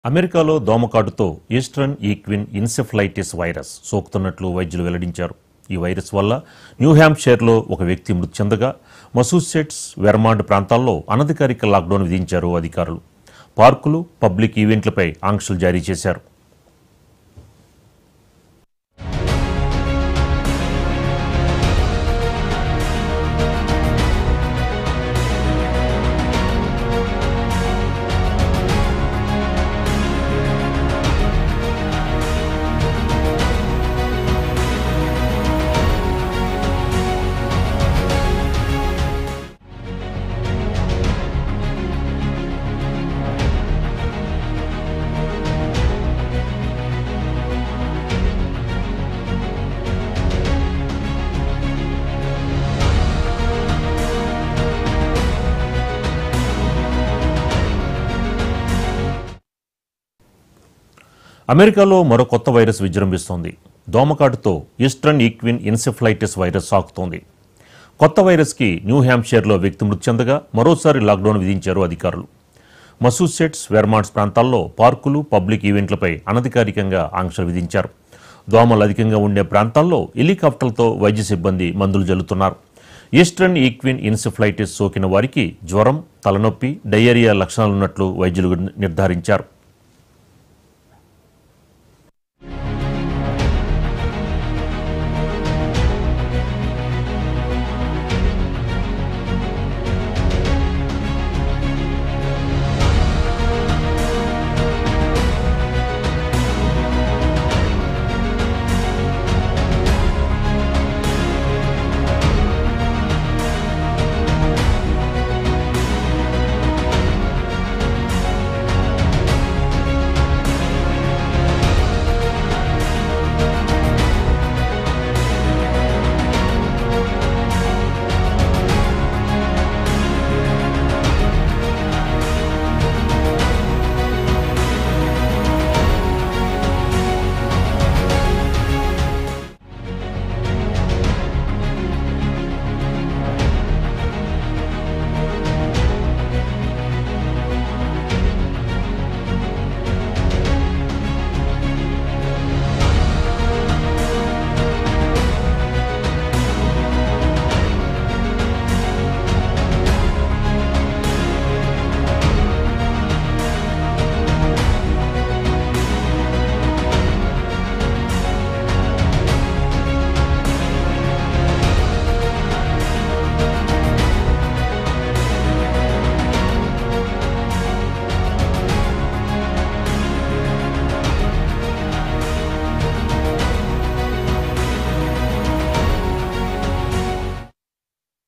అమెరికాలో దోమకాటుతో eastern equine encephalitis virus సోకుతున్నట్లు వైద్యులు వెల్లడించారు ఈ వైరస్ వల్ల న్యూ హ్యాంప్షైర్లో ఒక వ్యక్తి మృతి చెందగా మసూసెట్స్ వెర్మాండ్ ప్రాంతాల్లో అనధికారిక లాక్డౌన్ విధించారు అధికారులు పార్కులు పబ్లిక్ ఈవెంట్లపై ఆంక్షలు జారీ చేశారు అమెరికాలో మరో కొత్త వైరస్ విజృంభిస్తోంది దోమకాటుతో ఈస్టర్న్ ఈక్విన్ ఇన్సెఫ్లైటిస్ వైరస్ సాకుతోంది కొత్త వైరస్కి న్యూ హ్యాంప్షైర్లో వ్యక్తి మృతి చెందగా మరోసారి లాక్డౌన్ విధించారు అధికారులు మసూసెట్స్ వెర్మాంట్స్ ప్రాంతాల్లో పార్కులు పబ్లిక్ ఈవెంట్లపై అనధికారికంగా ఆంక్షలు విధించారు దోమలు అధికంగా ఉండే ప్రాంతాల్లో హెలికాప్టర్లతో వైద్య సిబ్బంది మందులు జల్లుతున్నారు ఈస్టర్న్ ఈక్విన్ ఇన్సెఫ్లైటిస్ సోకిన వారికి జ్వరం తలనొప్పి డయేరియా లక్షణాలున్నట్లు వైద్యులు నిర్ధారించారు